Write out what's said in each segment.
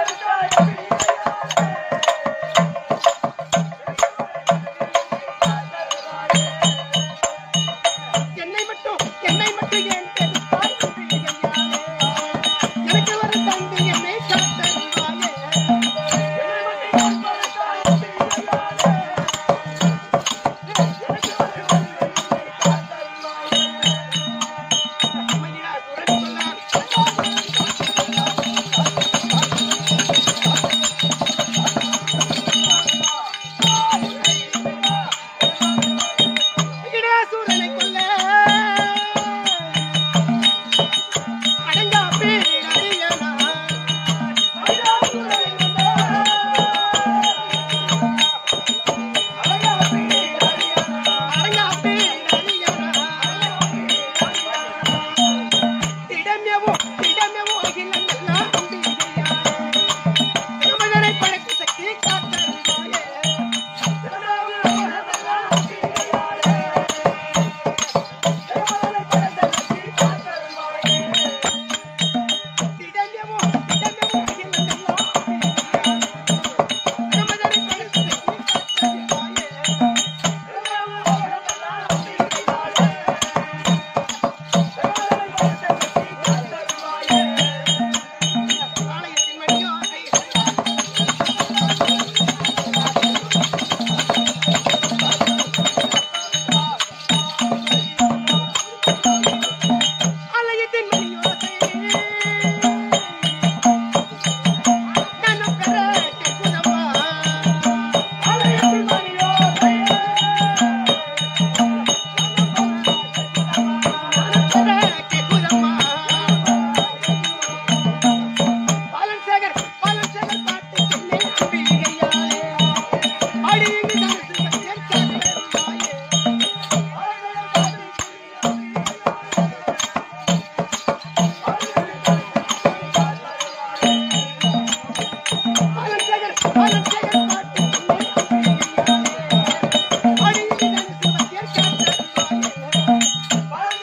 என்னை மட்டும் என்னை மட்டும் என் பேரு பார்த்து எனக்கு ஒரு தந்தை என்னை காத்தருவாயே சூரனை கொல்ல அடங்கா பேர் அடியனா அடங்கா பேர் அடியனா திடமெவோ திடமெவோ அகிலமெல்லாம் அம்பிகையாலே நமதனை படைத்த சக்தி காத்தருவாயே திடமெவோ திடமெவோ அகிலமெல்லாம் அம்பிகையாலே நமதனை படைத்த சக்தி காத்தருவாயே ஆலயத்தின் மணியோசை ஆலயத்தின் மணியோசை நானும் பெறட்டே குணமா ஆலயத்தின் மணியோசை நானும் பெறட்டே குணமா பாலன்சேகர் பாலன்சேகர் பாட்டு என்னை அம்பிகையாலே ஆடி இங்கு தனது பச்சை காத்தருவாயே பாலன்சேகர் பாலன்சேகர் பாட்டு என்னை அம்பிகையாலே ஆடி இங்கு தனது பச்சை காத்தருவாயே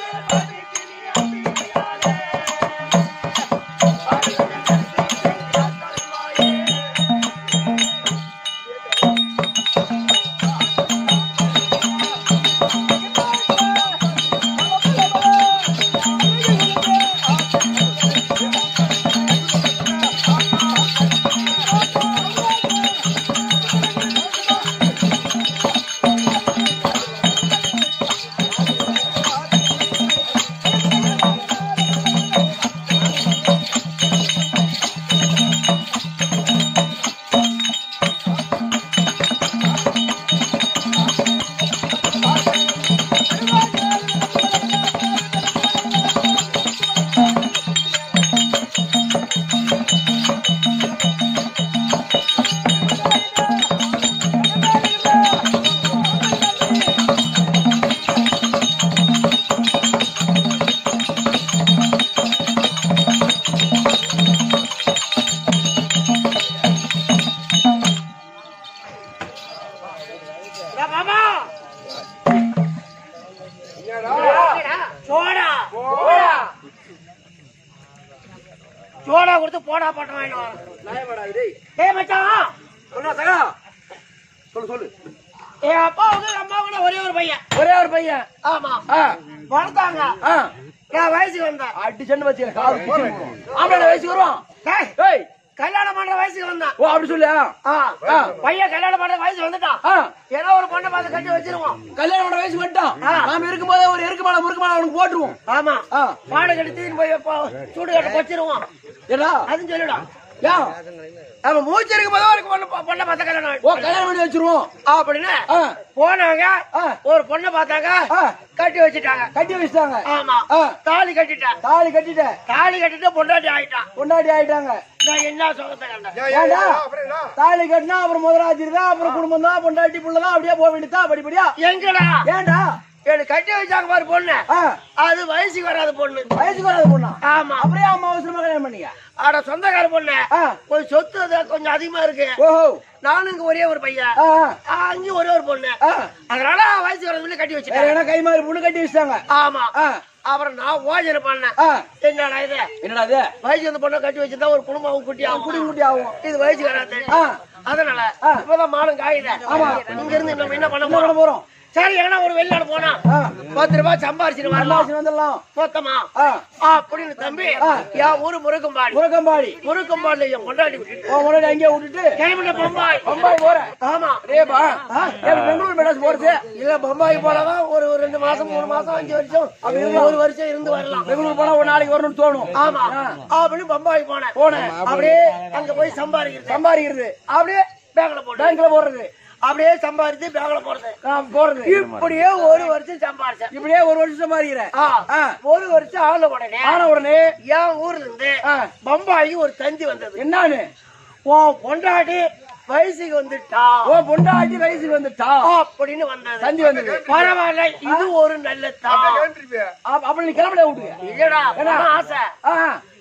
பாபா சோடா சோடா கொடுத்து போடா போட்ட வாங்கிட்டு ஏ மச்சான் சொல்லு சொல்லு என் அப்பாவுக்கு அம்மாவுக்கு ஒரே ஒரு பையன் ஒரே ஒரு பையன் ஆமா ஆ, வளர்த்தாங்க ஆ. நான் வயசுக்கு வந்தேன் அடி சென்னு வச்சு காது பிச்சு ஆம்பளை வயசுக்கு வருவான் டேய், ஏய் கல்யாணம் பண்ற வயசுக்கு வந்தான் ஓ அப்படி சொல்லு ஆ. ஆ, ஆ. பையன் கல்யாணம் பண்ற வயசு வந்துட்டான் ஆ, ஏதோ ஒரு பொண்ணை பார்த்து கட்டி வச்சிருவோம் கல்யாணம் பண்ண வயசு வந்துட்டான் ஆ. நாம இருக்கும்போதே ஒரு எருக்கு மாலை முறுக்கு மாலை அவனுக்கு போட்டுருவோம் ஆமா ஆ. மாடு கட்டி தீன்னு போய் வைப்போம், சூடு கட்டி வச்சிருவோம் ஏடா அதுன்னு சொல்லிடும் ஏன் நம்ம மூச்சு இருக்கும் போது ஒரு பொண்ணு பொண்ணை பார்த்த கல்யாணம் ஓ கல்யாணம் பண்ணி வச்சிருவோம் அப்படின்னு ஆ, போனாங்க ஆ. ஒரு பொண்ணை பார்த்தாங்க ஆ. கட்டி வச்சுட்டாங்க கட்டி வச்சிட்டாங்க ஆமா ஆ. தாலி கட்டிட்டான் தாலி கட்டிட்டேன் தாலி கட்டிட்டு பொண்டாட்டி ஆயிட்டான் பொண்டாட்டி ஆயிட்டாங்க நான் என்ன சுகத்தை கண்டேன் ஏண்டா தாலி கட்டினா அப்புறம் முதலாஜி தான் அப்புறம் குடும்பம் தான் பொண்டாட்டி புள்ள தான் அப்படியே போக வேண்டியதா படிப்படியா எங்கடா ஏண்டா எனக்கு கட்டி வச்சாங்க பாரு பொண்ணு ஆ, அது வயசுக்கு வராத பொண்ணு வயசுக்கு வராது பொண்ணா ஆமா அப்படியே அம்மா அவசரமா கல்யாணம் பண்ணீங்க ஆட சொந்தக்கார பொண்ணு ஆ. கொஞ்சம் சொத்து அது கொஞ்சம் அதிகமா இருக்கு ஓஹோ நானும் இங்க ஒரே ஒரு பையன் ஆ, ஆ, ஆ, அங்கேயும் ஒரே ஒரு பொண்ணு ஆ. அதனால வயசுக்கு வரதுல கட்டி வேற வச்சுட்டேன் என்ன கை மாதிரி பொண்ணு கட்டி வச்சிட்டாங்க ஆமா ஆ, அப்புறம் நான் ஓஜனை பண்ணேன் ஆ, என்னடா இது என்னடா இது வயசு வந்து பொண்ணை கட்டி வச்சிருந்தா ஒரு குடும்பம் குட்டி ஆகும் குடி குட்டி ஆகும் இது வயசு வராது ஆ. அதனால ஆ. இப்பதான் மானம் காயுது ஆமா. இங்க இருந்து நம்ம என்ன பண்ண என்ன பண்ண போறோம் போறோம் சரி எங்கன்னா ஒரு வெளிநாடு போனா ஆ, பத்து ரூபாய் சம்பாரிச்சுட்டு வரலாம் அம்மாவாசை வந்துடலாம் மொத்தமா ஆ, அப்படின்னு தம்பி ஆ. என் ஊரு முருகம்பாடி முருகம்பாடி முருகம்பாடில என் கொண்டாடி விட்டுட்டு உன் முன்னாடி அங்கேயே விட்டுட்டு கிளம்பிட்ட பம்பாய் பம்பாய் போறேன் ஆமா ரேபா பெங்களூர் மெட்ராஸ் போறது இல்ல பம்பாய் போலதான் ஒரு ஒரு ரெண்டு மாசம் மூணு மாசம் அஞ்சு வருஷம் அப்படி இருந்து ஒரு வருஷம் இருந்து வரலாம் பெங்களூர் போனா ஒரு நாளைக்கு வரணும்னு தோணும் ஆமா அப்படின்னு பம்பாய் போனேன் போனேன் அப்படியே அங்க போய் சம்பாதிக்கிறது சம்பாதிக்கிறது அப்படியே பேங்க்ல போட்டு பேங்க்ல போடுறது அப்படியே சம்பாதிச்சு பேங்க்ல போறது நான் போறது இப்படியே ஒரு வருஷம் சம்பாரிச்சேன் இப்படியே ஒரு வருஷம் சம்பாதிக்கிறேன் ஆ, ஆ. ஒரு வருஷம் ஆன உடனே ஆன உடனே என் ஊர்ல இருந்து ஆ, பம்பாய்க்கு ஒரு தந்தி வந்தது என்னான்னு உன் பொண்டாட்டி வயசுக்கு வந்துட்டா ஓ பொண்டாட்டி வயசுக்கு வந்துட்டா அப்படின்னு வந்தது தந்தி வந்தது பரவாயில்ல இது ஒரு நல்ல தான் அப்ப- அப்ப நீ கிளம்பல விட்டுங்க இல்லடா உனக்கு ஆசை ஆ,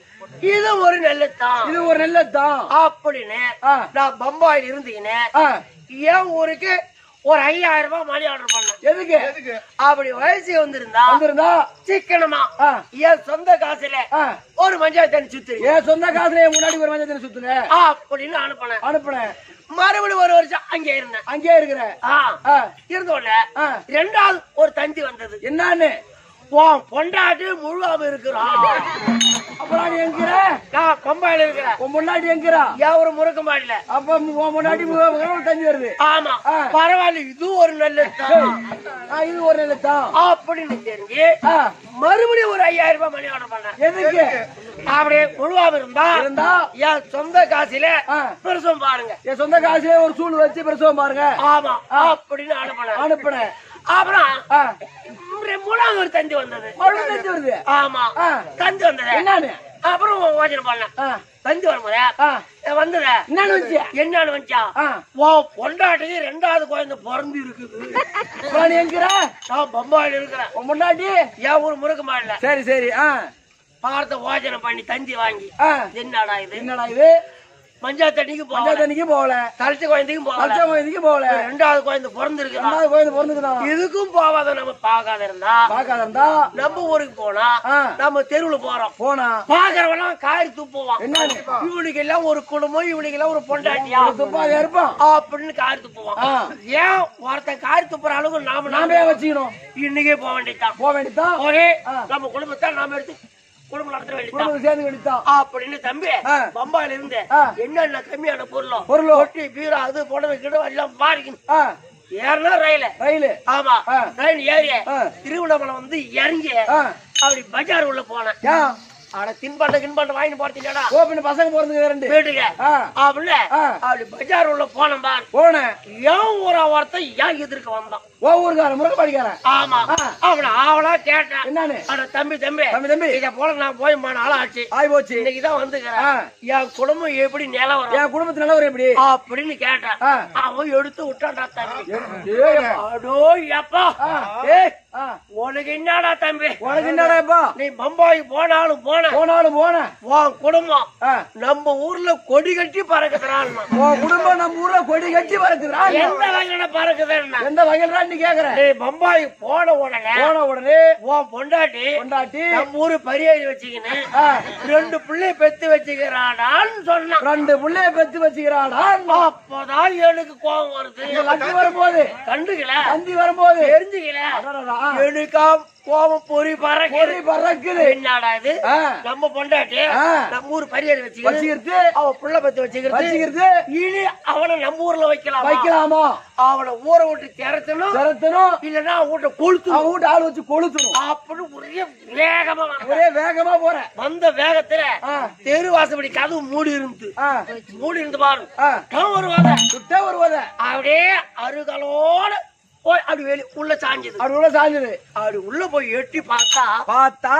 இது ஒரு நல்ல தான் இது ஒரு நல்ல தான் அப்படின்னு ஆ. நான் பம்பாயில் இருந்தீங்கன்னு ஆ, என் ஊருக்கு ஒரு ஐயாயிரம் ரூபாய் மணி ஆர்டர் பண்ணேன் எதுக்கு அப்படி வயசு வந்திருந்தா வந்திருந்தா சிக்கனமா ஆ, என் சொந்த காசுல ஆ, ஒரு மஞ்சள் தண்ணி சுத்துரு என் சொந்த காசுல என் முன்னாடி ஒரு மஞ்சள் சுத்துன அப்படின்னு அனுப்பினேன் அனுப்புனேன் மறுபடியும் ஒரு வருஷம் அங்கே இருந்தேன் அங்கேயே இருக்கிற ஆ, ஆ, இருந்த உடனே ஆ. ரெண்டாவது ஒரு தந்தி வந்தது என்னான்னு உன் பொண்டாட்டி முழுவாம இருக்கிறான் அப்புறம் நீ எங்கிற நான் பம்பாயில இருக்கிறேன் உன் முன்னாடி எங்கிறா என் ஒரு முறுக்க மாடல அப்ப உன் முன்னாடி முகம் தண்ணி வருது ஆமா ஆ. பரவாயில்ல இது ஒரு நல்ல தான் ஆ, இது ஒரு நல்ல தான் அப்படின்னு தெரிஞ்சு ஆ, மறுபடியும் ஒரு ஐயாயிரம் ரூபாய் மணி ஆர்டர் பண்ணேன் எதுக்கு அப்படியே முழுவாம இருந்தா இருந்தா என் சொந்த காசுல ஆ, பெருசும் பாருங்க என் சொந்த காசுல ஒரு சூழ் வச்சு பிரசவம் பாருங்க ஆமா அப்படின்னு அனுப்பினேன் அனுப்புனேன் அப்புறம் ஆ, ஒரு மூணாவது ஒரு தந்தி வந்தது மறுபடியும் தண்ணி வருது ஆமா ஆ, தந்தி வந்தது என்னன்னு அப்புறம் யோசனை பண்ணேன் ஆ, தந்தி வரும்போது ஆ, வந்தத என்னன்னு வச்சு என்னன்னு வந்துச்சா ஆ, ஓ பொண்டாட்டிக்கு ரெண்டாவது குழந்தை பிறந்து இருக்குது அப்புறம் நீ எங்கிற நான் பம்பாயில இருக்கிறேன் உன் முன்னாடி என் ஊர் முறுக்க மாடல சரி சரி ஆ பார்த்த யோசனை பண்ணி தந்தி வாங்கி ஆ, என்னடா இது என்னடா இது மஞ்சா தண்ணிக்கு மஞ்சள் போகல தண்ணிக்கு போகல தலைச்ச குழந்தைக்கும் போகல கல்ச்சா கோயிலுக்கு போகல ரெண்டாவது குழந்தை பிறந்திருக்குதான் ரெண்டாவது கோயில் பிறந்துக்குதான் இதுக்கும் போகாத நம்ம பார்க்காத இருந்தா பார்க்காத இருந்தா நம்ம ஊருக்கு போனா ஆ, நம்ம தெருவுல போறோம் போனா பாக்குறவெல்லாம் காரி துப்புவான் என்னன்னு இவனுக்கு எல்லாம் ஒரு குடும்பம் இவனுக்கு எல்லாம் ஒரு பொண்டாட்டியா துப்பாக இருப்பான் அப்படின்னு காரி துப்புவான் ஆ. ஏன் ஒருத்தன் காரி துப்புற அளவுக்கு நாம நாமே நாம வச்சுக்கணும் இன்னைக்கே போக வேண்டியதுதான் போக வேண்டியதான் ஒரே ஆ. நம்ம குடும்பத்தை நாம எடுத்து குடும்பம் நடத்த வேண்டியதுதான் குடும்பம் சேர்ந்து வேண்டியதான் அப்படின்னு தம்பி ஆ. பம்பாயில இருந்து ஆ. என்னென்ன கம்மியான பொருளும் பொருளும். ஒட்டி பீரோ அது புடவை கிடவை எல்லாம் பாரிக்கணும் ஆ, ஏறினா ரயில ரயிலு ஆமா ஆ. ரயில் ஏறி ஆ. திருவண்ணாமலை வந்து இறங்கி ஆ, அப்படி பஜார் உள்ள போனேன் ஏன் ஆட தின்பண்ட கின்பண்ட வாங்கிட்டு போறதுலடா ஓ பின்ன பசங்க போறதுக்கு ரெண்டு வீட்டுக்கு ஆ, அப்படின்னு ஆ. அப்படி பஜார் உள்ள போனேன் பார் போனேன் ஏன் ஒரு ஒருத்தன் ஏன் எதிர்க்க வந்தான் ஓ ஊருக்காரன் முருகப்பாடிக்காரன் ஆமா ஆ. அவன ஆவலா கேட்டேன் என்னன்னு அட தம்பி தம்பி தம்பி தம்பி இத போல நான் போய் மணி நாள் ஆச்சு ஆய் போச்சு இன்னைக்குதான் ஆ. வந்துக்கிறேன் என் குடும்பம் எப்படி நிலவரம் என் குடும்பத்து நல்லவர் எப்படி அப்படின்னு கேட்டேன் ஆ. அவன் எடுத்து விட்டான்டா தம்பி ஏய், அடோ எப்பா ஆ. ஏய் ஆ, உனக்கு என்னடா தம்பி உனக்கு என்னடாப்பா நீ பம்பாய் போனாலும் போன போனாலும் போனேன் உன் குடும்பம் ஆ, நம்ம ஊர்ல கொடி கட்டி பறக்குதுறான் உன் குடும்பம் நம்ம ஊர்ல கொடி கட்டி பறக்குதுறான் எந்த வகையில பறக்குதுன்னா எந்த வகையில நீ கேக்குற நீ பம்பாய் போன உடனே போன உடனே உன் பொண்டாட்டி கொண்டாட்டி நம்ம ஊரு பரியாரி வச்சுக்கின்னு ஆ, ரெண்டு பிள்ளை பெத்து வச்சுக்கிறாடான்னு சொன்னான் ரெண்டு புள்ளைய பெத்து வச்சுக்கிறாடா அப்பதான் எனக்கு கோபம் வருது இந்த லக்கு வரும்போது கண்டுக்கல தந்தி வரும்போது தெரிஞ்சுக்கல அடடடா, எனக்கா கோபம் பொறி பறக்குது பொறி பறக்குது என்னடா இது ஆ, நம்ம பொண்டாட்டி ஆ. நம்ம ஊர் பரியாரி வச்சுக்கிட்டு வச்சுக்கிறது அவ புள்ள பத்து வச்சுக்கிறது வச்சுக்கிறது இனி அவனை நம்ம ஊர்ல வைக்கலாம் வைக்கலாமா அவனை ஊரை விட்டு திறத்தணும் திறத்தணும் இல்லன்னா அவன் வீட்டை கொளுத்து அவன் வீட்டு ஆள் வச்சு கொளுத்தணும் அப்படின்னு ஒரே வேகமா வந்தான். ஒரே வேகமா போறேன் வந்த வேகத்துல ஆ. தெரு வாசப்படி கதவு மூடி இருந்து ஆ, மூடி இருந்து பாரு ஆ, அவன் வருவாங்க சுட்டே வருவத அப்படியே அருகலோட போய் அப்படி வெளி உள்ள சாஞ்சது அப்படி உள்ள சாஞ்சது அப்படி உள்ள போய் எட்டி பார்த்தா பார்த்தா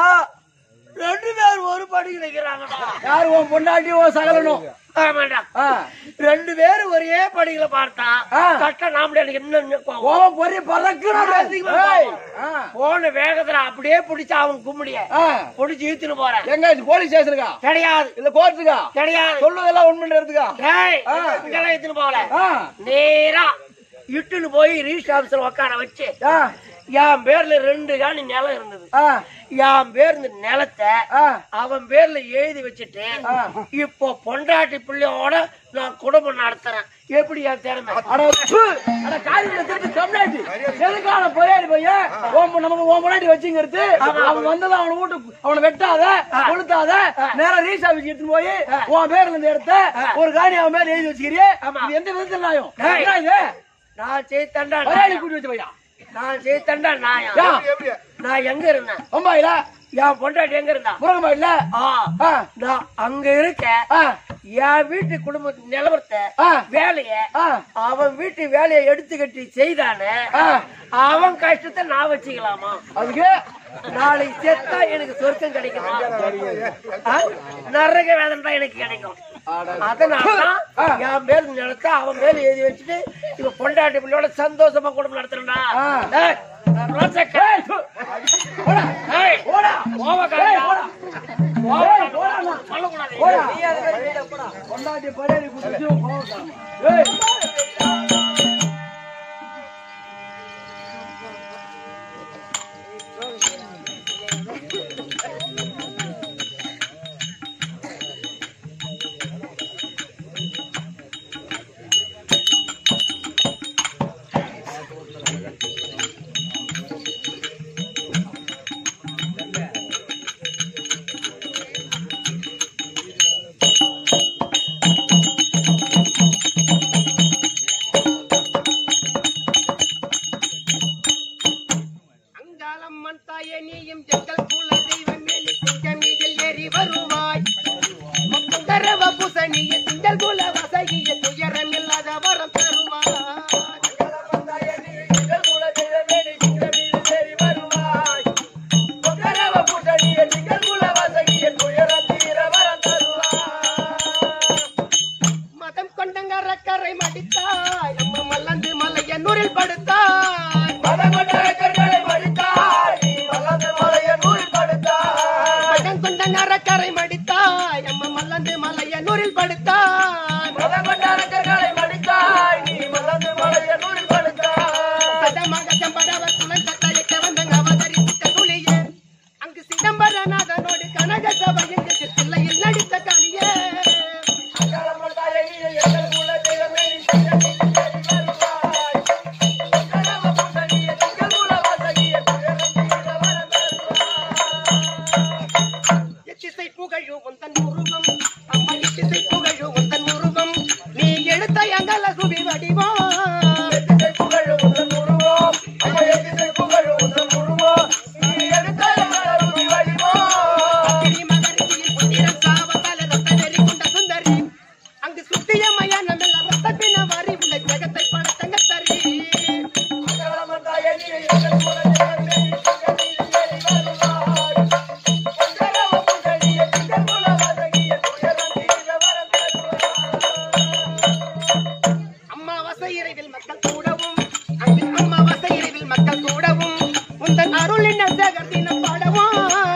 ரெண்டு பேர் ஒரு படி நிக்கிறாங்கடா யாரு உன் பொண்டாட்டி உன் சகலனும் ஆமாண்டா ஆ, ரெண்டு பேரும் ஒரே படிகளை பார்த்தா ஆ. கட்ட நாமளே எனக்கு என்ன கோவம். உன் பொறி பறக்குறான் அதிகமா ஏய், கோவம். ஆ, போன வேகத்துல அப்படியே பிடிச்சா அவன் கும்பிடிய ஆ, பிடிச்சு இழுத்துன்னு போறேன் எங்க இது போலீஸ் ஸ்டேஷனுக்கா கிடையாது இல்ல கோர்ட்டுக்கா கிடையாது சொல்லுவதெல்லாம் உண்மைன்றதுக்கா ஏய், ஆ. இங்கெல்லாம் இழுத்துன்னு போகல ஆ, நேரா இட்டுன்னு போய் ரிஜிஸ்டர் ஆபீஸ்ல உட்கார வச்சு ஆ, என் பேர்ல ரெண்டு காணி நிலம் இருந்தது ஆ, என் பேர் இந்த நிலத்தை ஆ, அவன் பேர்ல எழுதி வச்சுட்டு இப்போ பொண்டாட்டி பிள்ளையோட நான் குடும்பம் நடத்துறேன் எப்படி என் திறமை அட, ப்பு, அட, காரியங்களை திருப்பி கம்னாடி. எதுக்கான பொறையாடி பையன்? உன் பொ- நம்ம உன் பொண்டாட்டி வச்சுங்கிறது, அவன் வந்ததும் அவனை வீட்டு- அவனை வெட்டாத, கொளுத்தாத, நேரா ரீஸ் ஆபீஸ்க்கு எடுத்துன்னு போய், உன் பேர்ல இந்த இடத்த ஒரு காணி அவன் பேர்ல எழுதி வச்சுக்கிறியே, இது எந்த விதத்துல நியாயம்? டேய். என்ன இது? நான் செய்தண்டா பொறையாடி கூட்டி வச்ச பையன். நான் செய்தண்டா நாயா ஏன்? நான் எங்க இருந்தேன் பம்பாயில, என் பொண்டாட்டி எங்க இருந்தா முருகம்பாயில, ஆ, ஆ, நான் அங்க இருக்க ஆ, என் வீட்டு குடும்ப நிலவரத்தை ஆ. வேலைய ஆ, அவன் வீட்டு வேலையை எடுத்து கட்டி செய்தானே ஆ. அவன் கஷ்டத்தை நான் வச்சுக்கலாமா அதுக்கு நாளைக்கு செத்தா எனக்கு சொர்க்கம் கிடைக்குமா ஆ? நரக வேதனை தான் எனக்கு கிடைக்கும் அதனாலதான் என் பேர் நிலத்தை அவன் மேல எழுதி வச்சுட்டு இப்ப பொண்டாட்டி பிள்ளையோட சந்தோஷமா குடும்பம் நடத்துறா ஆ. போடா. சொல்லக்கூடாது போடா. பொண்டாட்டி பொறையாடி கூட்டி வச்சு உன் கோவம் காரணம். ஏய். அங்காளம்மன் தாயே நீயும் எங்கள் குல தெய்வமே நீ திங்கமீதில் ஏறி வருவாய் முக்குந்தரவ பூசணிய திங்கள் குல வசகிய துயரமில்லாத வரம் தருவாய் மதம் கொண்டங்கர கரை மடித்தாய் நம்ம மல்லந்து மலையனூரில் படுத்தாய் மதம் கொண்டங்கர கரை மடித்தாய் நம்ம மல்லந்து மலையனூரில் படுத்தாய் சதமாக செம்படவ துணை சத்தாயக்க வந்தங்க அவதரித்த துளியே அங்கு சிதம்பரநாதனோடு கனக சபை எங்க சிற்பிள்ளையில் நடித்த காளியே எத்திசை புகழும் உந்தன் உருவம் அம்மா எத்திசை புகழும் உந்தன் உருவம் நீ எடுத்த எங்கள சுபி வடிவம் அக்கினி மகரிஷியின் புத்திரன் சாவத்தால ரத்த வெறி கொண்ட சுந்தரி அங்கு சுத்திய மயானமெல்லாம் ரத்தத்தின வாரி உள்ள ஜெகத்தை பணத்தங்க தரி அம்மாவாசை இரவில் மக்கள் கூடவும் அங்கு அம்மாவாசை இரவில் மக்கள் கூடவும் உந்தன் அருளின் சேகர் தினம் பாடவும்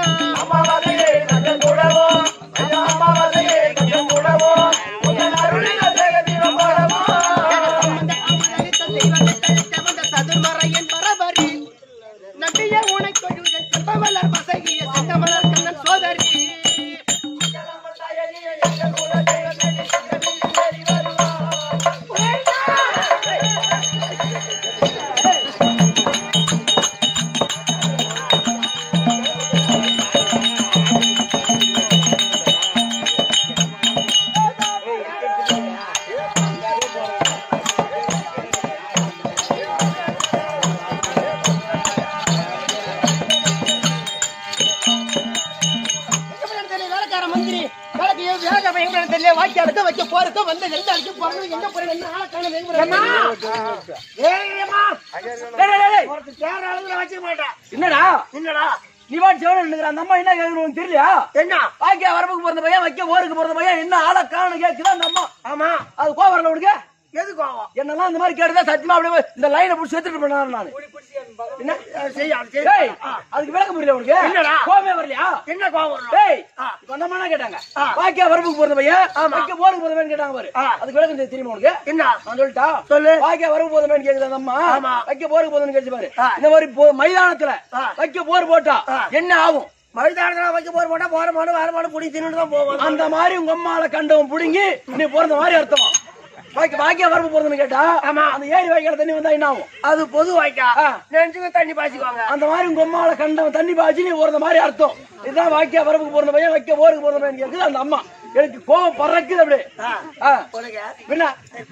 ஜனசம்பந்த அமரளித்த தெய்வங்கள் தழைத்த வந்த சதுர்மறையின் பரபரி நம்பிய உனை கொழுகன் செம்பமலர் வசகிய செங்கமலர் கண்ணன் சோதரி எங்கப்படத்திலே வேலைக்கார மந்திரி வேலைக்கு வேலைக்கார எங்கப்படத்திலே வாக்கியாருக்கு வைக்க போறதுக்கு வந்து எந்த அடிக்கு போறது எங்க போறது என்ன ஆளை காணோம் எங்கப்பட ஏய்யம்மா. டேய், டேய், டேய். ஒருத்தன் தேற அளவுல வச்சுக்க மாட்டேன் என்னடா என்னடா நீ வாடி செவன நிக்கிற அந்த அம்மா என்ன கேக்குது உனக்கு தெரியலையா என்ன வாக்கிய வரப்புக்கு பிறந்த பையன் வைக்க ஓருக்கு பிறந்த பையன் என்ன ஆள காரணம் கேக்குதா அந்த அம்மா ஆமா அது கோவம் வரல உனக்கு எது கோவம் என்னெல்லாம் இந்த மாதிரி கேட்டுதான் சத்தியமா அப்படியே இந்த லைனை பிடிச்சி எடுத்துட்டு போனாரு நானு என்ன அஹ் செய்ய அது செய்ய டேய், அதுக்கு விளக்க புரியல உனக்கு என்னடா? கோவமே வரலையா என்ன கோபம் வரும்? டேய் ஆ. இப்ப அந்த அம்மா என்ன கேட்டாங்க ஆ. வாக்கியா வரப்புக்கு போறது பையன் ஆமா. வாக்கியா போருக்கு போறது பையன் கேட்டாங்க பாரு ஆ. அதுக்கு விளக்கம் தெரி- தெரியுமா உனக்கு என்ன நான் சொல்லிட்டா சொல்லு. வாக்கியா வரப்பு போறது பையன் கேக்குது அந்த அம்மா ஆமா. வைக்க போருக்கு போதுன்னு கேட்டு பாரு ஆ. இந்த மாதிரி போ- மைதானத்துல ஆ. வைக்க போர் போட்டா ஆ. என்ன ஆகும் மைதானத்துல வைக்க போற போட்டா போற மாடு வர மாடு புடி தின்னு தான் போவோம் அந்த மாதிரி உங்க அம்மால கண்டவன் புடுங்கி நீ பிறந்த மாதிரி அர்த்தமா வாக்கிய வாக்கியா வரப்பு போறதுன்னு கேட்டா ஆமா. அந்த ஏரி வாய்க்கால தண்ணி வந்தா என்ன ஆகும் அது பொது வாய்க்கா ஆ. நினைச்சுக்க தண்ணி பாய்ச்சிக்குவாங்க அந்த மாதிரி உங்க அம்மால கண்டவன் தண்ணி பாய்ச்சி நீ போறது மாதிரி அர்த்தம் இதுதான் வாக்கியா வரப்புக்கு போறது பையன் வைக்க போருக்கு போறது பையன் கேக்குது அந்த அம்மா எனக்கு கோவம் பறக்குது அப்படியே ஆ. உனக்கு பின்ன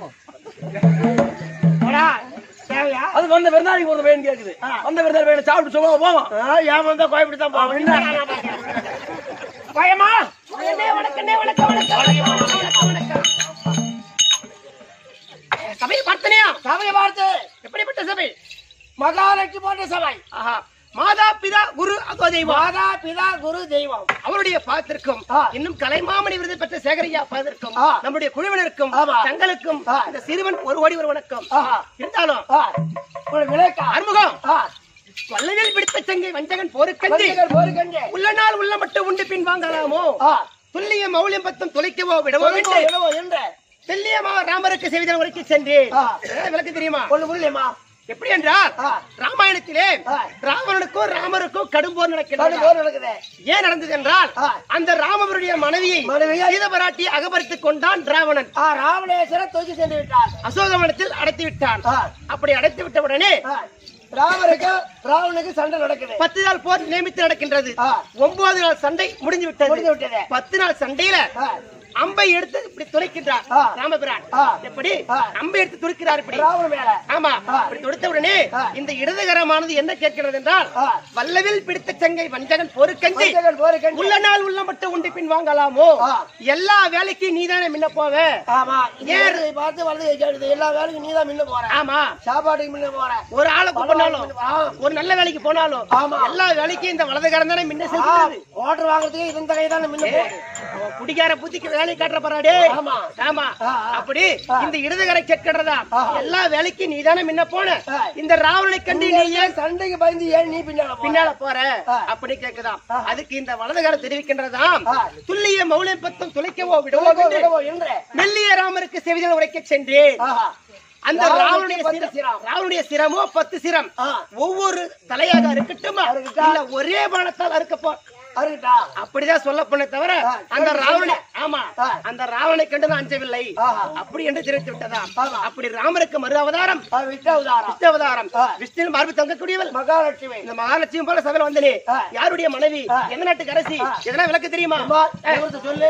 போடா, தேவையா அது வந்த விருந்தாளிக்கு போறது பையன் கேக்குது வந்த விருந்தாளி பையனை சாப்பிட்டு சும்மா போவான் ஆ, ஏன் வந்தா கோயம்புடி தான் போவோம் என்ன? பயமா வணக்கண்ணே, வணக்கண்ணே, வணக்கம், வணக்கம், வணக்கம், வணக்கம், வணக்கம், வணக்கம். சபையை பார்த்தனையா சபையை பார்த்து எப்படிப்பட்ட சபை மகாலட்சுமி போன்ற சபை ஆஹா மாதா பிதா குரு அதோ தெய்வம் மாதா பிதா குரு தெய்வம் அவருடைய பாத்திற்கும் இன்னும் கலைமாமணி விருது பெற்ற சேகரையா பாத்திற்கும் நம்முடைய குழுவினருக்கும் தங்களுக்கும் இந்த சிறுவன் ஒரு கோடி ஒரு வணக்கம் இருந்தாலும் அறுமுகம் வல்லவில் பிடித்த சங்கை வஞ்சகன் போருக்கஞ்சி உள்ள நாள் உள்ள மட்டும் உண்டு பின் வாங்கலாமோ துல்லிய மௌலியம் பத்தம் தொலைக்கவோ விடவோ என்று தெல்லியமா ராமருக்கு செய்திகள் உரைக்கு சென்றேன் ஏதாவது விளக்கு தெரியுமா எப்படி என்றால் ராமாயணத்திலே ராவணனுக்கும் ராமருக்கும் கடும் போர் நடக்கிறது ஏன் நடந்தது என்றால் அந்த ராமருடைய மனைவியை சீதபராட்டி அகபரித்துக் கொண்டான் ராவணன் ராவணேஸ்வரர் தூக்கி சென்று விட்டான் அசோகவனத்தில் அடைத்து விட்டான் அப்படி அடைத்து விட்ட உடனே ராமருக்கு ராவனுக்கு சண்டை நடக்குது பத்து நாள் போர் நியமித்து நடக்கின்றது ஒன்பது நாள் சண்டை முடிஞ்சு விட்டது பத்து நாள் சண்டையில அம்பை எடுத்து இப்படி துளைக்கின்றார் ராமபிரான் எப்படி அம்பை எடுத்து துளைக்கிறார் இப்படி ஆமா இப்படி துடைத்த உடனே இந்த இடதுகரமானது என்ன கேட்கிறது என்றால் வல்லவில் பிடித்த சங்கை வஞ்சகன் பொறுக்கஞ்சி உள்ள நாள் உள்ள மட்டும் உண்டு பின் வாங்கலாமோ எல்லா வேலைக்கும் நீதானே முன்ன போவ ஆமா ஏன் பார்த்து வலது எல்லா வேலைக்கும் நீதான் முன்ன போற ஆமா சாப்பாட்டுக்கு முன்ன போற ஒரு ஆளை கூப்பிடனாலும் ஒரு நல்ல வேலைக்கு போனாலும் ஆமா எல்லா வேலைக்கும் இந்த வலதுகரம் தானே முன்ன செலுத்துறது ஓட்டர் வாங்குறதுக்கு இந்த கை தானே முன்ன அவன் குடிக்கார புத்திக்கு வேலை காட்டுற பராடே ஆமா ஆமா அப்படி இந்த இடதுகரை கேட்கிறதா எல்லா வேலைக்கும் நீ தானே முன்ன போன இந்த ராவணனை கண்டு நீ ஏன் சண்டைக்கு பயந்து ஏன் நீ பின்னால பின்னால போற அப்படி கேக்குதாம் அதுக்கு இந்த வலதுகரம் தெரிவிக்கின்றதாம் துல்லிய மௌலியம் பத்தம் துளைக்கவோ விடவோ என்று மெல்லிய ராமருக்கு செவிதல் உரைக்க சென்றேன் அந்த ராவனுடைய சிரம் ராவனுடைய சிரமோ பத்து சிரம் ஒவ்வொரு தலையாக இருக்கட்டுமா இல்ல ஒரே பானத்தால் அறுக்கப்போ அப்படிதான் சொல்ல போன தவிர அந்த ராவணனை ஆமா அந்த ராவணனை கண்டு நான் அஞ்சவில்லை அப்படி என்று தெரிவித்து விட்டதா அப்படி ராமருக்கு மறு அவதாரம் விஷ்ணு அவதாரம் விஷ்ணு மார்பு தங்கக்கூடியவள் மகாலட்சுமி இந்த மகாலட்சுமி போல சபையில வந்தனே யாருடைய மனைவி எந்த நாட்டுக்கு அரசி எதனா விளக்கு தெரியுமா சொல்லு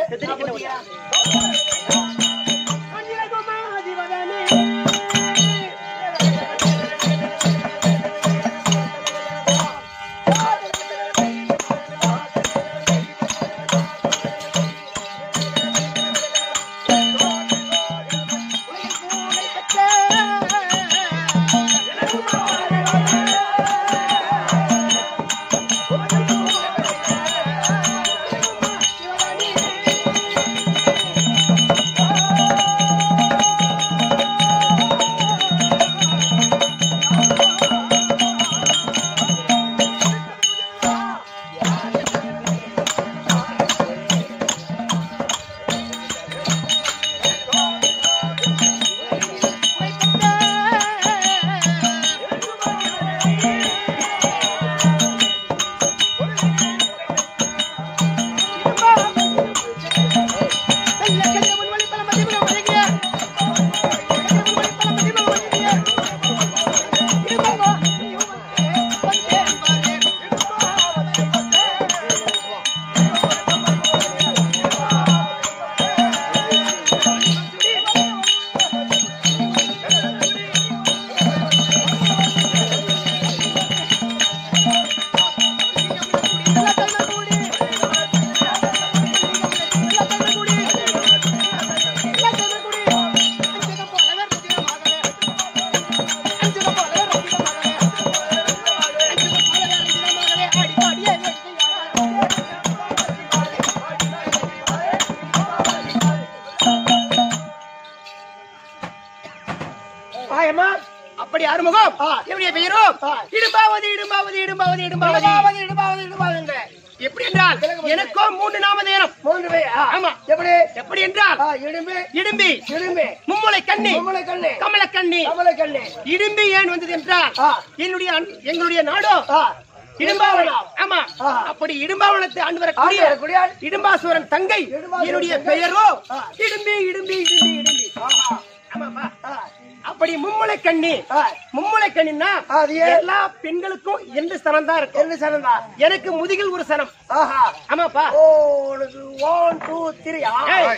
அப்படி ஆறுமுகம் என்னுடைய பெயரும் இடும்பாவது இடும்பாவது இடும்பாவது இடும்பாவது இடுபாவது இடுபாவது இடுபாதுங்க எப்படி என்றால் எனக்கும் மூன்று நாமதேனம் மூன்று பேர் ஆ. ஆமா எப்படி எப்படி என்றால் ஆ, இடும்பு இடும்பி இடும்பு மும்முளை கண்ணி கமலை கண்ணு கமலக்கண்ணி கமலை கண்ணு இடும்பி ஏன் வந்தது என்றால் ஆ. என்னுடைய அன்- எங்களுடைய நாடோ ஆ இடும்பாவனம் ஆமா ஆ. அப்படி இடும்பாவனத்தை ஆண்டு ஆண்டு வரக்கூடிய வரக்கூடிய இடும்பாசுரன் தங்கை இடும்பாசுரன் என்னுடைய தங்கை. பெயரோ ஆ. இடும்பி இடும்பி இடும்பி இடும்பி ஆஹா. ஆமாப்பா ஆ. அப்படி மும்முளை கண்ணி ஆ. மும்முளை கண்ணின்னா அது ஏன்? எல்லா பெண்களுக்கும் ரெண்டு சனம் தான் இருக்கும் என்ன சனந்தா எனக்கு முதுகில் ஒரு சனம் ஆஹா ஆமாப்பா ஓ உனக்கு ஒன் டூ த்ரீ ஆ ஏய்.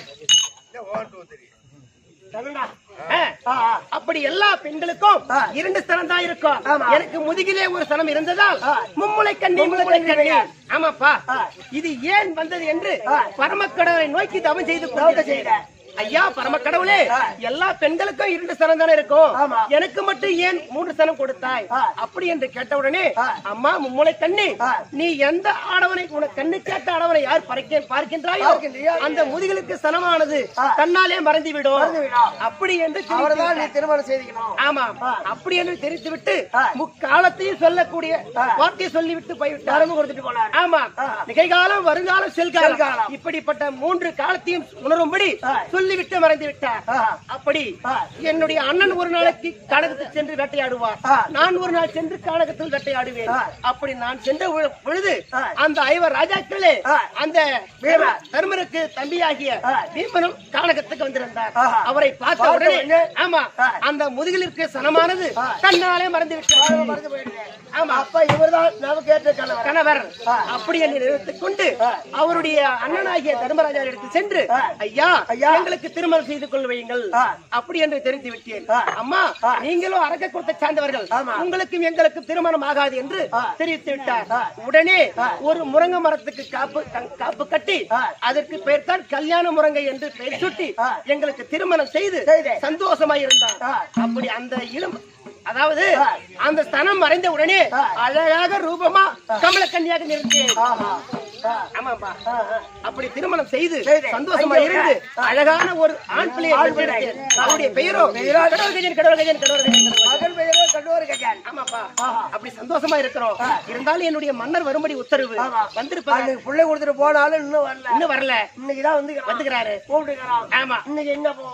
சனம்டா. ஆ. ஆ, ஆ. அப்படி எல்லா பெண்களுக்கும் ஆ. இரண்டு ஸ்தனம் தான் இருக்கும் ஆமா. எனக்கு முதுகிலே ஒரு ஸ்தனம் இருந்ததால் ஆ. மும்முளை கண்ணி மும்முளை மும்முளை கண்ணி கண்ணி பெயர். ஆமாப்பா ஆ. இது ஏன் வந்தது என்று ஆ. பரமக்கடவுளை நோக்கி தவம் செய்து தவம் கொண்டிருக்கிறேன். செய்த. ஐயா பரமக்கடவுளே ஆ. எல்லா பெண்களுக்கும் இரண்டு ஸ்தனம் தானே இருக்கும் ஆமா. எனக்கு மட்டும் ஏன் மூன்று ஸ்தனம் கொடுத்தாய் ஆ. அப்படி என்று கேட்டவுடனே ஆ. அம்மா மும்முளை கண்ணி ஆ. நீ எந்த ஆடவனை உனக்கு கண்ணு கேட்ட ஆடவனை யார் பறிக்க பார்க்கின்றாயோ பார்க்கின்றாயோ, அந்த முதுகிலுக்கு சனமானது ஆ. தன்னாலே மறந்துவிடும் மறந்துவிடும். அப்படி என்று அவர்தான் நீ தெரிவித்து திருமணம் செய்திக்கணும் ஆமா ஆ. அப்படி என்று தெரிவித்து விட்டு ஆ. முக்காலத்தையும் சொல்லக்கூடிய ஆ. வார்த்தையை சொல்லிவிட்டு போய்விட்டார் நரம்பு கொடுத்துட்டு போனார் ஆமா ஆ. நிகழ்காலம் வருங்காலம் செல்காலம் செல்காலம். இப்படிப்பட்ட மூன்று காலத்தையும் உணரும்படி ஆ. சொல்லிவிட்டு மறைந்து விட்டார் ஆ. அப்படி ஆ. என்னுடைய அண்ணன் ஒரு நாளைக்கு கானகத்தில் சென்று வேட்டையாடுவார் ஆ. நான் ஒரு நாள் சென்று கானகத்தில் வேட்டையாடுவேன் ஆ. அப்படி நான் சென்ற பொழு- பொழுது ஆ. அந்த ஐவர் ராஜாக்களே ஆ. அந்த பீமன். தர்மருக்கு தம்பியாகிய ஆ. பீமனும் கானகத்துக்கு வந்திருந்தார் ஆஹா. அவரை பார்த்த பார்த்த உடனே உடனே, ஆமா ஆ. அந்த முதுகிலிருக்கு சனமானது ஆ. தன்னாலே மறந்து விட்டார் மறந்து போயிடுது ஆமா அப்ப இவர்தான் நமக்கு ஏற்ற கணவர் கணவர் ஆ. அப்படி என்று நிறுத்திக் கொண்டு ஆ. அவருடைய அண்ணனாகிய தர்மராஜா எடுத்து சென்று ஆ. ஐயா ஐயா. எங்களுக்கு திருமணம் செய்து கொள்ள வையுங்கள் ஆ. அப்படி என்று தெரிந்து விட்டேன் ஆ. அம்மா ஆ. நீங்களும் அரக்க கொடுத்த சார்ந்தவர்கள் ஆமா. உங்களுக்கும் எங்களுக்கும் திருமணம் ஆகாது என்று ஆ. தெரிவித்து விட்டார் ஆ. உடனே ஆ. ஒரு முருங்கை மரத்துக்கு காப்பு க- காப்பு கட்டி ஆ. அதற்கு பெயர் தான் கல்யாண முருங்கை என்று பெயர் சுட்டி ஆ. எங்களுக்கு திருமணம் செய்து செய்து. சந்தோஷமாய் இருந்தார் ஆ. அப்படி அந்த இளம் அதாவது ஆ. அந்த ஸ்தனம் மறைந்த உடனே ஆ. அழகாக ரூபமா கமலக்கன்னியாக நிறுத்தேன் ஆஹா ஆ. ஆமாப்பா ஆ, ஆ. அப்படி திருமணம் செய்து செய்து. சந்தோஷமா ஐயோ. இருந்து அழகான ஒரு ஆண் பிள்ளையை ஆண் பிள்ளை. பெற்றெடுத்தேன். அவருடைய பெயரோ கடவுள் கஜன் கடவுள் கஜன் கடவுள் கஜன் கடவுள் கஜன். மகன் பெயரோ கண்டோர் கஜான் ஆமாப்பா ஆஹா. அப்படி சந்தோஷமா இருக்கிறோம் ஆ. இருந்தாலும் என்னுடைய மன்னர் வரும்படி உத்தரவு ஆமா. வந்திருப்பாங்க அன்னைக்கு பிள்ளை கொடுத்துட்டு போனாலும் இன்னும் வரல இன்னும் வரல இன்னைக்குதான் வந்து வந்துக்கிறாரு கூப்பிட்டுக்கிறான் ஆமா இன்னைக்கு என்ன போ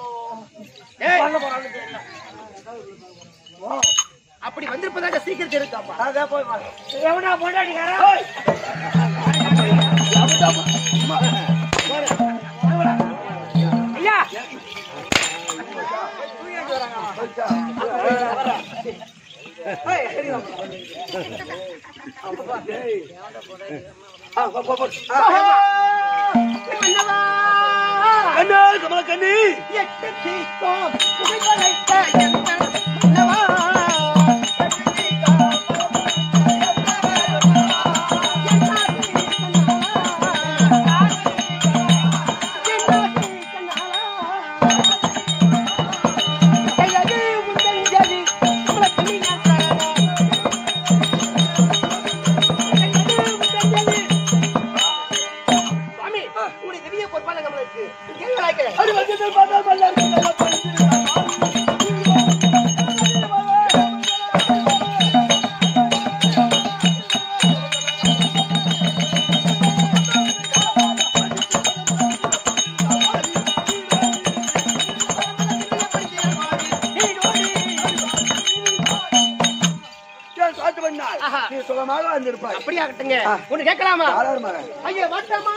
ஏய், பண்ண போறான்னு தெரியல ஓ அப்படி வந்திருப்பதாக சீக்கிரம் இருக்காப்பா அதான் போய் பாரு எவனா பொண்டாடிக்காரா ஐயா மன்னவா, கமலக்கண்ணி எட்டு தீக்கும் புகைப்படைத்த எங்கள் மன்னவா. சுவாமி, உங்களுடைய திவ்ய பொறுப்பான நம்மளுக்கு கேள்வி காட்டு பண்ணால் ஆஹா. நீ சுகமாக வந்திருப்பாய் அப்படியாகட்டுங்க ஒண்ணு கேட்கலாமா தாராளமாக ஐயா வட்டமான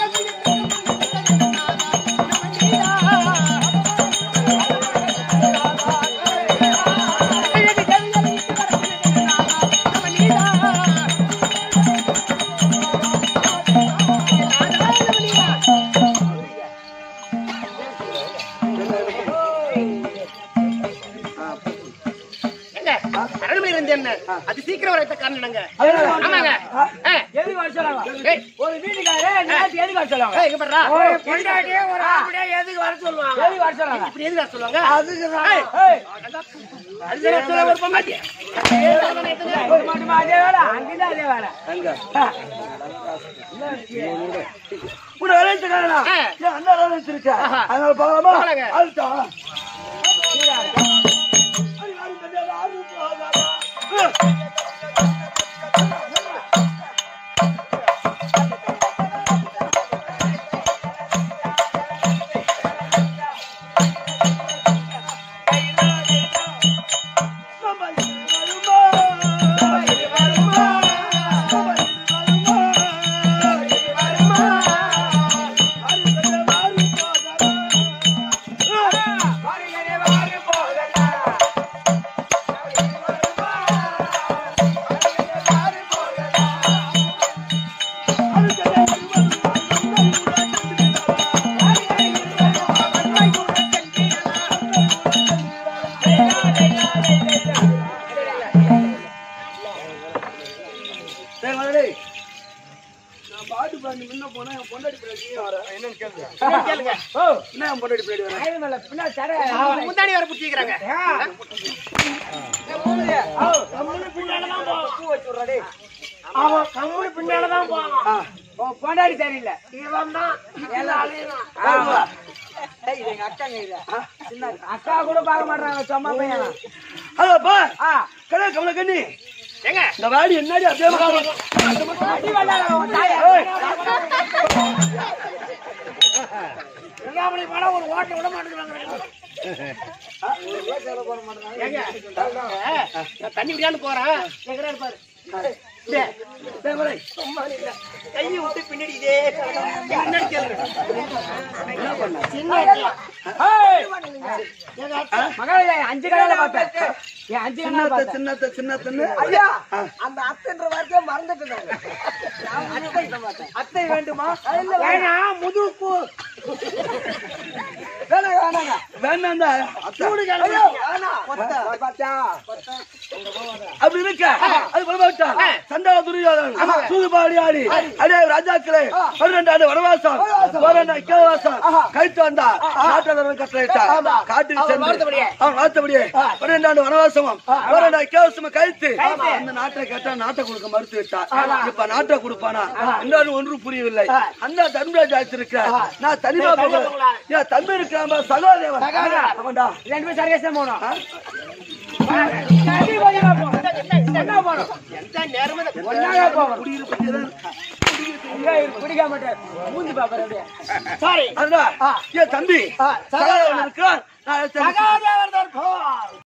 அரண்மனை இருந்து என்ன அது சீக்கிரம் வரைத்த காரணம் என்னங்க ஆமாங்க ஆ. எதுக்கு வர சொல்லாங்க ஏய், ஒரு வீட்டுக்காரே நேத்து எதுக்கு வர சொல்லாங்க ஏய், இங்க பாருடா. ஒரு பொண்டாட்டியே ஒரு ஆம்பளையே எதுக்கு வர சொல்லுவாங்க எதுக்கு வர சொல்லாங்க இப்படி எதுக்கு சொல்லுவாங்க அதுக்குதான் ஏய், ஏய் அதுதான் சொல்ல ஒரு பொம்மாட்டியா? ஒரு மட்டுமா அதே வேலை அங்கதான் அதே வேலை அங்க கூட விளையாட்டுக்காரனா ஆ. ஏன் அந்த விளையாட்டு ஆஹா. அதனால போகலாமா போகலாங்க. அழுத்தம் டேய் மதுரை நான் பாட்டு பாடி முன்ன போனா என் பொண்டாடி பின்னாடி வர என்னன்னு கேளுங்க கேளுங்க ஓ என்ன என் பொண்டாடி பின்னாடி வர முந்தாடி வர புடிச்சிக்கிறாங்க அவன் கம்முனு பின்னாலதான் போவான் உன் பொண்டாடி சரியில்லை இவன் தான் ஆமா அக்கா கூட பார்க்க மாட்டாங்க சும்மா பையன் அதப்பா கடை கமல கண்ணி ஏங்க இந்த வாடி என்னடி அப்படியே உட்காரு. ஏய், அப்படி படம் ஒரு ஓட்ட விட மாட்டேங்கிறாங்க ஏங்க நான் தண்ணி குடியான்னு போறேன் எங்கடா பாரு டேய், டேய் மதுரை, கையை விட்டு பின்னாடி இதே பின்னாடி கேளுங்க மகளே அஞ்சு கடையில பார்த்தேன் ஏன் அஞ்சு கடையில சின்னத்த பார்த்தேன் சின்னத்த சின்னத்தன்னு ஐயா அந்த அத்தைன்ற வார்த்தையை மறந்துட்டு அத்தை வேண்டுமா வேணா முதுகு வேணாங்க வேணாங்க வேணாண்டா ஐயோ, வேணாம். பாத்தியா? அப்படி இருக்க அது பரவாயில்ல சண்டாள துரியோதன் சூதுபாடி ஆடி அடே ராஜாக்களே பன்னிரண்டு ஆண்டு வனவாசம் பன்னெண்டு கேவாசம் கைத்து வந்தா நாட்டவர் கட்டளையிட்டா காட்டுக்கு சென்று அவன் வார்த்தபடியே பன்னிரண்டு ஆண்டு வனவாசமும் பன்னெண்டு கேவசம் கழித்து அந்த நாட்டை கேட்டா நாட்டை கொடுக்க மறுத்து விட்டா இப்ப நாட்டை கொடுப்பானா இன்னொரு ஒன்று புரியவில்லை அந்த தர்மராஜ் ஆச்சிருக்க நான் தனிமா போகிறேன் என் தம்பி இருக்கிறான் சகோதரன் அவன்டா ரெண்டு பேரும் சரியா போனோம் சரி, கொஞ்சம் தான் போகணும். என்ன போகணும்? எந்த நேரமும் இந்த ஒன்னாக போகணும். குடியிருப்பு இங்க பிடிக்க மாட்டேன் மூஞ்சி பாப்பாரு அப்படியே சாரி அதுதான் என் தம்பி ஆ, சகோதரன் இருக்கிறான் நான் சகாதேவர்தன் போ